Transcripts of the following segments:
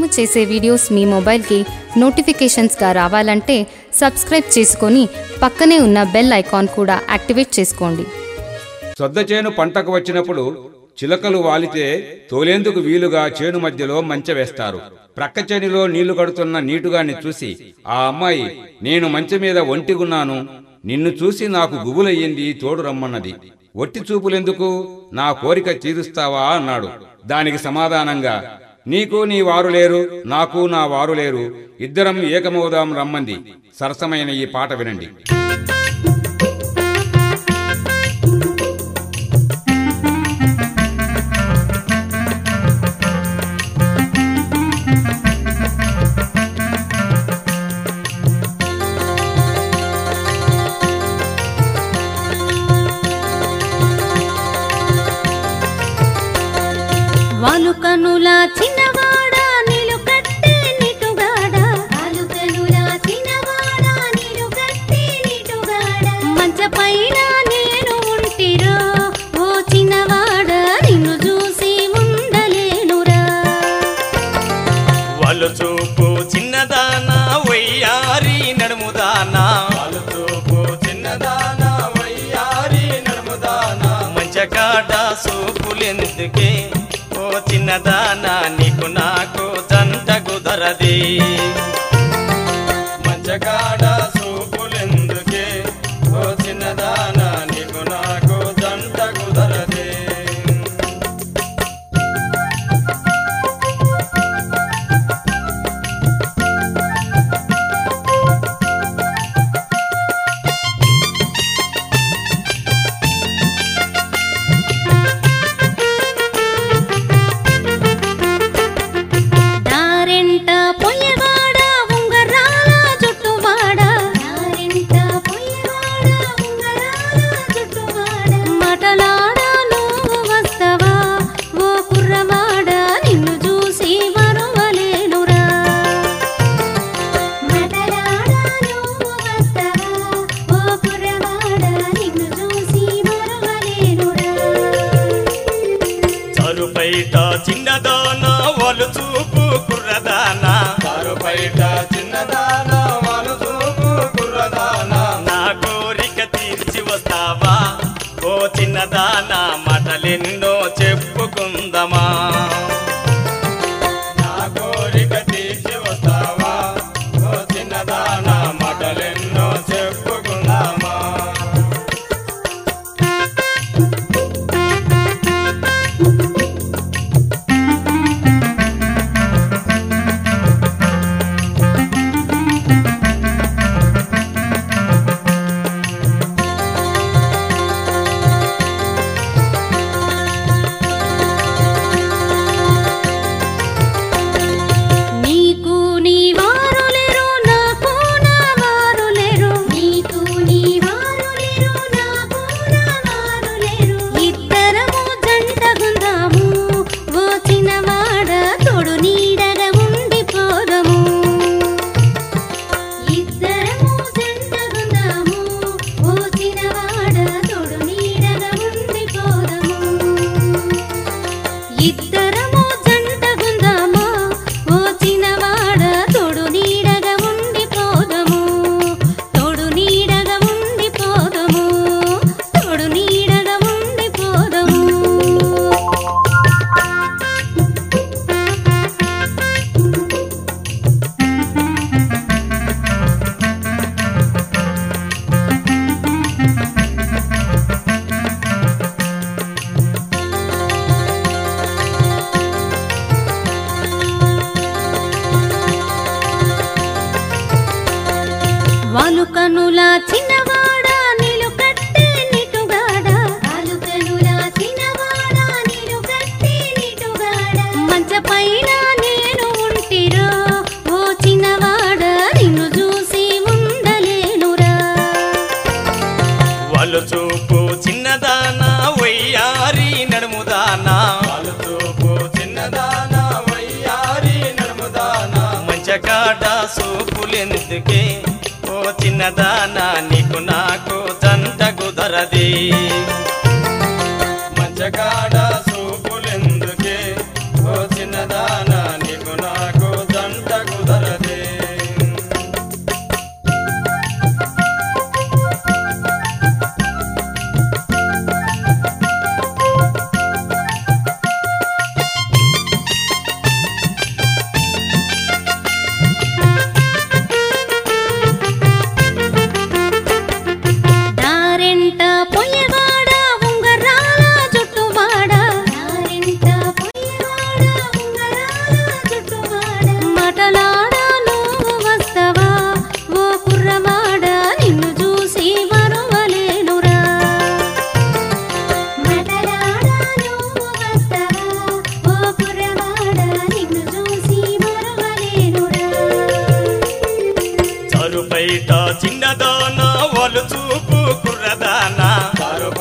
upload చేసే videos మీ మొబైల్కి నోటిఫికేషన్స్గా రావాలంటే సబ్స్క్రైబ్ చేసుకొని పక్కనే ఉన్న బెల్ ఐకాన్ కూడా యాక్టివేట్ చేసుకోండి సొద్ద చేను పంటకు వచ్చినప్పుడు చిలకలు వాలితే తోలేందుకు వీలుగా చేను మధ్యలో మంచె వేస్తారు ప్రక్క చేనులో నీళ్లు కడుతున్న నీటుగాన్ని చూసి ఆ అమ్మాయి నేను మంచె మీద ఒంటిగున్నాను నిన్ను చూసి నాకు గుబులయ్యింది తోడు రమ్మన్నది ఒట్టి చూపులెందుకు నా కోరిక తీరుస్తావా అన్నాడు దానికి సమాధానంగా నీకు నీ వారు లేరు నాకు నా వారు లేరు ఇద్దరం ఏకమవుదాం రమ్మంది సరసమైన ఈ పాట వినండి వాలుకనుల చిన్నవాడ నిలుకట్టే నిటుగాడ వాలుకనుల చిన్నవాడ నిలుకట్టే నిటుగాడ మంచ పైన నేను ఉంటిరో ఓ చిన్నవాడ నిన్ను చూసి ఉండలేనురా వాళ్ళు చూపు చిన్నదానా వయ్యారి నడుముదానా వాళ్ళు చూపు చిన్నదానా వయ్యారి నడుముదానా మంచకాట సూపులెందుకే ఓ చిన్నదానా నీకు నాకు జంట కుదరది మంచకాట సూపులెందుకే ఓ చిన్నదానా నీకు నాకు జంట కుదరది దారెంట పొయ్యవాడ ఉంగరాల జుట్టువాడ దారెంట పొయ్యవాడ ఉంగరాల జుట్టువాడ మటలాడ నువ్వు వస్తవా ఓ కుర్రవాడ నిన్ను చూసి మరువలేనురా మటలాడ నువ్వు వస్తవా ఓ కుర్రవాడ నిన్ను చూసి మరువలేనురా చరుపైట చిన్నదానా వాళ్ళు చూపు కుర్రదానా చరుపైట చిన్నదానా వాళ్ళు చూపు కుర్రదానా నా కోరిక తీర్చి వస్తావా ఓ చిన్నదానా మాటలెన్నో చెప్పుకుందమా నా కోరిక తీర్చి వస్తావా ఓ చిన్నదానా మాటలెన్నో చెప్పుకుందామా నీకు నీ వారు లేరు నాకు నా వారు లేరు నీకు నీ వారు లేరు నాకు నా వారు లేరు ఇద్దరము జంటగుందాము ఓ చిన్నవాడ తోడు నీడగా ఉండిపోదము ఇద్దరము జంటగుందాము ఓ చిన్నవాడ తోడు నీడగా ఉండిపోదము ఇద్దరము జంటగుందామా ఓ చిన్నవాడ తోడు నీడగా ఉండిపోదము తోడు నీడగా ఉండిపోదము తోడు నీడగా ఉండిపోదము వాలుకనుల చిన్నవాడ నిలుకట్టే నిటుగాడ వాలుకనుల చిన్నవాడ నిలుకట్టే నిటుగాడ మంచ పైన నేను ఉంటిరో ఓ చిన్నవాడ నిన్ను చూసి ఉండలేనురా వాళ్ళు చూపు చిన్నదానా వయ్యారి నడుముదానా వాళ్ళు చూపు చిన్నదానా వయ్యారి నడుముదానా మంచకాట సూపులెందుకే ఓ చిన్నదానా నీకు నాకు జంట కుదరది మంచకాడ సూపులెందుకే ఓ చిన్నదానా నీకు నాకు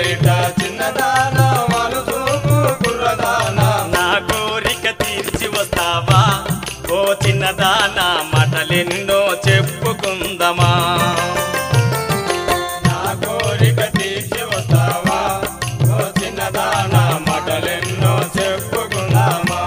బయట చిన్నదానా వాళ్ళు చూపు కుర్రదానా నా కోరిక తీర్చి వస్తావా ఓ చిన్నదానా మాటలెన్నో చెప్పుకుందమా నా కోరిక తీర్చి వస్తావా ఓ చిన్నదానా మాటలెన్నో చెప్పుకుందామా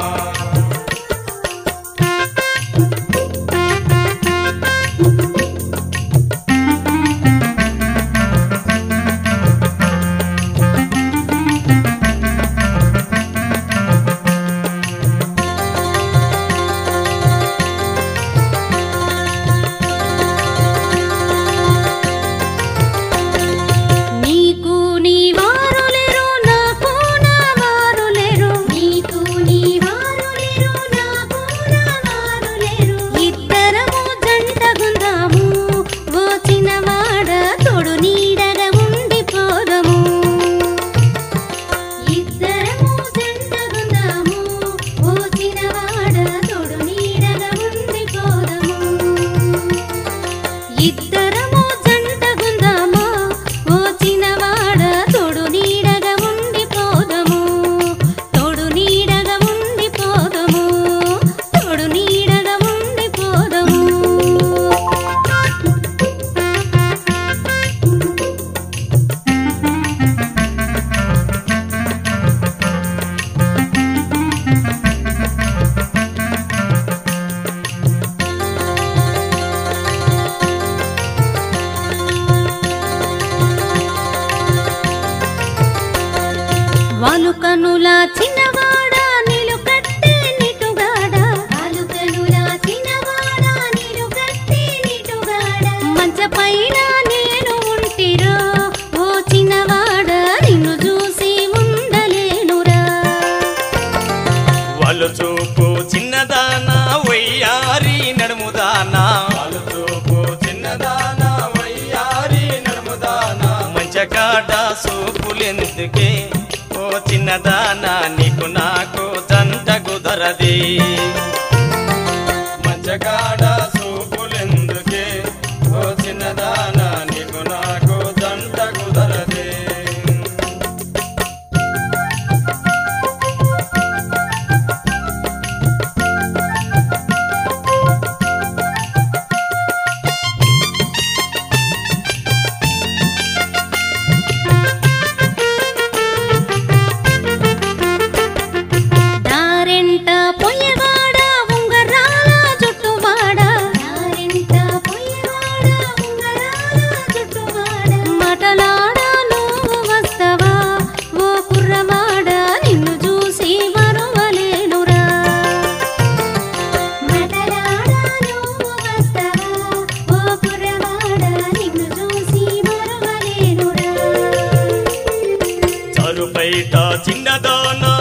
నీకు నీ వారు లేరు నాకు నా వారు లేరు నీకు నీ వారు లేరు నాకు నా వారు లేరు ఇద్దరము జంటగుందాము ఓ చిన్నవాడ తోడు నీడగా ఉండిపోదము ఇద్దరము జంటగుందాము ఓ చిన్నవాడ తోడు నీడగా ఉండిపోదము ఇద్దరము జంటగుందామా ఓ చిన్నవాడ తోడు నీడగా ఉండిపోదము తోడు నీడగా ఉండిపోదము తోడు నీడగా ఉండిపోదము వాలు కనుల చిన్నవాడ నీలు కట్టే నిటుగాడ వాలు కనుల చిన్నవాడ నీలు కట్టే నిటుగాడ మంచ పైన నేను ఉంటిరో ఓ చిన్నవాడ నిన్ను చూసి ఉండలేనురా వాళ్ళు చూపు చిన్నదానా వయ్యారి నడుముదానా వాళ్ళు చూపు చిన్నదానా వయ్యారి నడుముదానా మంచకాట సూపులెందుకే ఓ చిన్నదానా నీకు నాకు జంట కుదరది మంచకాడ సూపులెందుకే ఓ చిన్నదానా నీకు నాకు జంట కుదరది దారెంట పొయ్యవాడ ఉంగరాల జుట్టువాడ దారెంట పొయ్యవాడ ఉంగరాల జుట్టువాడ మటలాడ నువ్వు వస్తవా ఓ కుర్రవాడ నిన్ను చూసి మరువలేనురా మటలాడ నువ్వు వస్తవా ఓ కుర్రవాడ నిన్ను చూసి మరువలేనురా చారు బయట చిన్నదానా